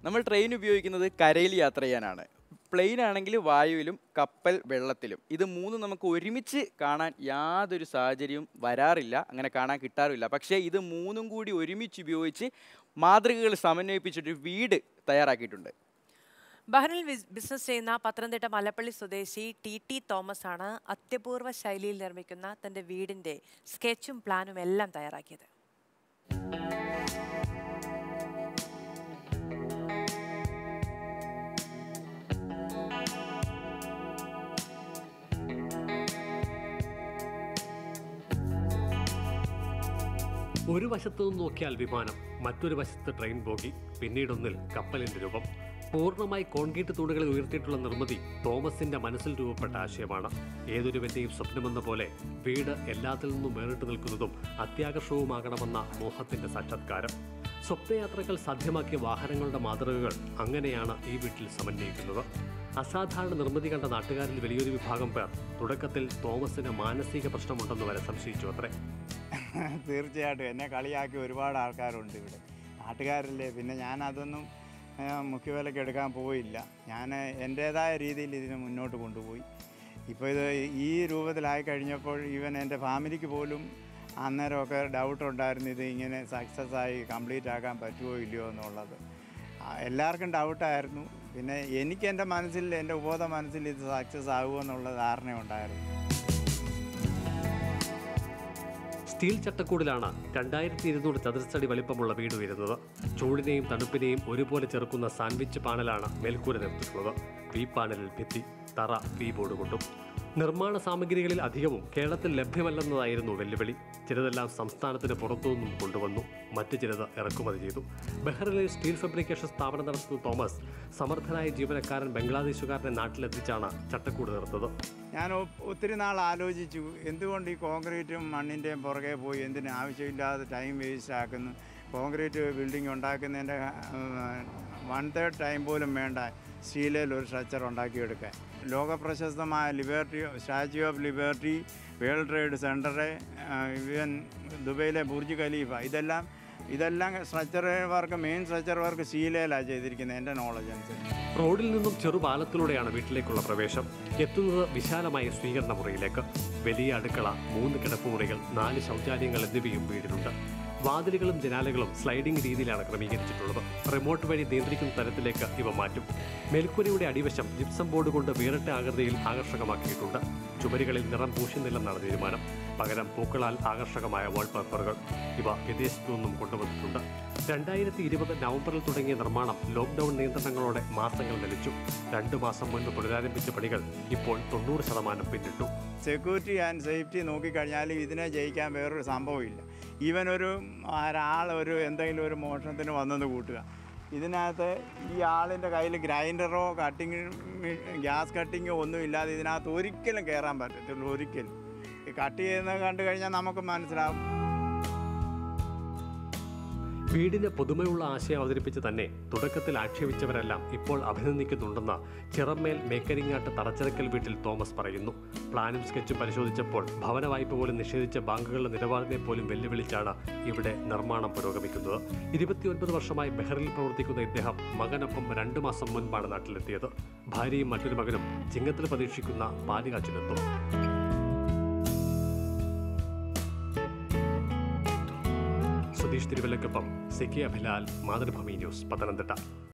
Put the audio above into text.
നമ്മൾ ട്രെയിൻ ഉപയോഗിക്കുന്നത് കരയിൽ യാത്ര ചെയ്യാനാണ് പ്ലെയിൻ ആണെങ്കിൽ വായുവിലും കപ്പൽ വെള്ളത്തിലും ഇത് മൂന്നും നമുക്ക് ഒരുമിച്ച് കാണാൻ യാതൊരു സാഹചര്യവും വരാറില്ല അങ്ങനെ കാണാൻ കിട്ടാറില്ല പക്ഷേ ഇത് മൂന്നും കൂടി ഒരുമിച്ച് ഉപയോഗിച്ച് മാതൃകകൾ സമന്വയിപ്പിച്ചിട്ട് വീട് തയ്യാറാക്കിയിട്ടുണ്ട് ബഹ്റിനിൽ വിസ്- ബിസിനസ് ചെയ്യുന്ന പത്തനംതിട്ട മലപ്പള്ളി സ്വദേശി ടി ടി തോമസ് ആണ് അത്യപൂർവ ശൈലിയിൽ നിർമ്മിക്കുന്ന തന്റെ വീടിന്റെ സ്കെച്ചും പ്ലാനും എല്ലാം തയ്യാറാക്കിയത് ഒരു വശത്തു നിന്ന് നോക്കിയാൽ വിമാനം മറ്റൊരു വശത്ത് ട്രെയിൻ ബോഗി പിന്നീടൊന്നിൽ കപ്പലിന്റെ രൂപം പൂർണ്ണമായി കോൺക്രീറ്റ് തൂണുകളിൽ ഉയർത്തിയിട്ടുള്ള നിർമ്മിതി തോമസിന്റെ മനസ്സിൽ രൂപപ്പെട്ട ആശയമാണ് ഏതൊരുവന്റെയും സ്വപ്നമെന്ന പോലെ വീട് എല്ലാത്തിൽ നിന്നും വേറിട്ട് നിൽക്കുന്നതും അത്യാകർഷവുമാകണമെന്ന മോഹത്തിന്റെ സാക്ഷാത്കാരം സ്വപ്നയാത്രകൾ സാധ്യമാക്കിയ വാഹനങ്ങളുടെ മാതൃകകൾ അങ്ങനെയാണ് ഈ വീട്ടിൽ സമന്വയിക്കുന്നത് അസാധാരണ നിർമ്മിതി കണ്ട നാട്ടുകാരിൽ വലിയൊരു വിഭാഗം പേർ തുടക്കത്തിൽ തോമസിന് മാനസിക പ്രശ്നമുണ്ടെന്ന് വരെ സംശയിച്ചു അത്രേ തീർച്ചയായിട്ടും എന്നെ കളിയാക്കി ഒരുപാട് ആൾക്കാരുണ്ട് ഇവിടെ നാട്ടുകാരല്ലേ പിന്നെ ഞാൻ അതൊന്നും ആ, മുഖ്യവിലക്ക് എടുക്കാൻ പോയില്ല ഞാൻ എൻ്റേതായ രീതിയിൽ ഇതിനെ മുന്നോട്ട് കൊണ്ടുപോയി ഇപ്പോൾ ഇത് ഈ രൂപത്തിലായി കഴിഞ്ഞപ്പോൾ ഈവൻ എൻ്റെ ഫാമിലിക്ക് പോലും അന്നേരമൊക്കെ ഡൗട്ട് ഉണ്ടായിരുന്നു ഇത് ഇങ്ങനെ സക്സസ് ആയി കംപ്ലീറ്റ് ആക്കാൻ പറ്റുമോ ഇല്ലയോ എന്നുള്ളത് ആ, എല്ലാവർക്കും ഡൗട്ടായിരുന്നു പിന്നെ എനിക്ക് എൻ്റെ മനസ്സിൽ എൻ്റെ ഉപബോധ മനസ്സിൽ ഇത് സക്സസ് ആകുമോ എന്നുള്ള ധാരണയുണ്ടായിരുന്നു സ്റ്റീൽ ചട്ടക്കൂടിലാണ് രണ്ടായിരത്തി ഇരുന്നൂറ് ചതുരശ്രടി വലിപ്പമുള്ള വീട് വരുന്നത് ചൂടിനെയും തണുപ്പിനെയും ഒരുപോലെ ചെറുക്കുന്ന സാൻഡ്വിച്ച് പാനലാണ് മേൽക്കൂര നിർത്തിയിട്ടുള്ളത് വി പാനലിൽ ഭിത്തി തറ വി ബോർഡ് കൊണ്ടും നിർമ്മാണ സാമഗ്രികളിൽ അധികവും കേരളത്തിൽ ലഭ്യമല്ലെന്നതായിരുന്നു വെല്ലുവിളി ചിലതെല്ലാം സംസ്ഥാനത്തിന് പുറത്തുനിന്നും കൊണ്ടുവന്നു മറ്റു ചിലത് ഇറക്കുമതി ചെയ്തു ബഹ്റിനിൽ സ്റ്റീൽ ഫാബ്രിക്കേഷൻ സ്ഥാപനം നടത്തുന്ന തോമസ് സമർത്ഥനായ ജീവനക്കാരൻ ബംഗ്ലാദേശുകാരനെ നാട്ടിലെത്തിച്ചാണ് ചട്ടക്കൂട് നിർത്തത് ഞാൻ ഒ- ഒത്തിരി നാൾ ആലോചിച്ചു എന്തുകൊണ്ട് ഈ കോൺക്രീറ്റും മണ്ണിൻ്റെയും പുറകെ പോയി എന്തിന് ആവശ്യമില്ലാതെ ടൈം വേസ്റ്റ് ആക്കുന്നു കോൺക്രീറ്റ് ബിൽഡിംഗ് ഉണ്ടാക്കുന്നതിൻ്റെ വൺ തേർഡ് ടൈം പോലും വേണ്ട സ്റ്റീലിൽ ഒരു സ്ട്രക്ചർ ഉണ്ടാക്കിയെടുക്കാൻ ലോക പ്രശസ്തമായ liberty statue of liberty world trade centre even ദുബൈയിലെ ബുർജ് ഖലീഫ ഇതെല്ലാം ഇതെല്ലാം structure work main structure work സ്റ്റീലയിലാണ് ചെയ്തിരിക്കുന്നത് എൻ്റെ നോളജ് അനുസരിച്ച് റോഡിൽ നിന്നും ചെറുപാലത്തിലൂടെയാണ് വീട്ടിലേക്കുള്ള പ്രവേശം എത്തുന്നത് വിശാലമായ സ്വീകരണ മുറിയിലേക്ക് വലിയ അടുക്കള മൂന്ന് കിടപ്പുമുറികൾ നാല് ശൗചാലയങ്ങൾ എന്നിവയും വീടിനുണ്ട് വാതിലുകളും ജനാലകളും സ്ലൈഡിംഗ് രീതിയിലാണ് ക്രമീകരിച്ചിട്ടുള്ളത് റിമോട്ട് വഴി നിയന്ത്രിക്കുന്ന തരത്തിലേക്ക് ഇവ മാറ്റും മേൽക്കൂരയുടെ അടിവശം ജിപ്സം ബോർഡ് കൊണ്ട് വേറിട്ട ആകൃതിയിൽ ആകർഷകമാക്കിയിട്ടുണ്ട് ചുമരുകളിൽ നിറം പൂശുന്നില്ലെന്നാണ് തീരുമാനം പകരം പൂക്കളാൽ ആകർഷകമായ വാൾപേപ്പറുകൾ ഇവ വിദേശത്തു നിന്നും കൊണ്ടുവന്നിട്ടുണ്ട് രണ്ടായിരത്തി ഇരുപത് നവംബറിൽ തുടങ്ങിയ നിർമ്മാണം ലോക്ക്ഡൌൺ നിയന്ത്രണങ്ങളോടെ മാസങ്ങൾ നിലച്ചു രണ്ടു മാസം മുൻപ് പുനരാരംഭിച്ച പണികൾ ഇപ്പോൾ തൊണ്ണൂറ് ശതമാനം പിന്നിട്ടു സെക്യൂരിറ്റി ആൻഡ് സേഫ്റ്റി നോക്കിക്കഴിഞ്ഞാൽ ഇതിനെ ജയിക്കാൻ വേറൊരു സംഭവമില്ല ഈവൻ ഒരു ഒരാൾ ഒരു എന്തെങ്കിലും ഒരു മോഷണത്തിന് വന്നെന്ന് കൂട്ടുക ഇതിനകത്ത് ഈ ആളിൻ്റെ കയ്യിൽ ഗ്രൈൻഡറോ കട്ടിങ് ഗ്യാസ് കട്ടിങ്ങോ ഒന്നും ഇല്ലാതെ ഇതിനകത്ത് ഒരിക്കലും കയറാൻ പറ്റത്തുള്ളൂ ഒരിക്കലും ഈ കട്ട് ചെയ്യുന്നത് കണ്ടു കഴിഞ്ഞാൽ നമുക്ക് മനസ്സിലാവും വീടിന് പുതുമയുള്ള ആശയം അവതരിപ്പിച്ച് തന്നെ തുടക്കത്തിൽ ആക്ഷേപിച്ചവരെല്ലാം ഇപ്പോൾ അഭിനന്ദിക്കുന്നുണ്ടെന്ന് ചിറമ്മേൽ മേക്കരിങ്ങാട്ട് തടച്ചിറക്കൽ വീട്ടിൽ തോമസ് പറയുന്നു പ്ലാനും സ്കെച്ചും പരിശോധിച്ചപ്പോൾ ഭവന വായ്പ പോലും നിഷേധിച്ച ബാങ്കുകളുടെ നിലപാടിനെ പോലും വെല്ലുവിളിച്ചാണ് ഇവിടെ നിർമ്മാണം പുരോഗമിക്കുന്നത് ഇരുപത്തിയൊൻപത് വർഷമായി ബെഹറിൽ പ്രവർത്തിക്കുന്ന ഇദ്ദേഹം മകനൊപ്പം രണ്ടു മാസം മുൻപാണ് നാട്ടിലെത്തിയത് ഭാര്യയും മറ്റൊരു മകനും ചിങ്ങത്തിൽ പ്രതീക്ഷിക്കുന്ന പാലുകാച്ചിലെത്തും സുധീഷ് തിരുവല്ലക്കൊപ്പം സെക്കിയ ഭിലാൽ മാതൃഭൂമി ന്യൂസ് പത്തനംതിട്ട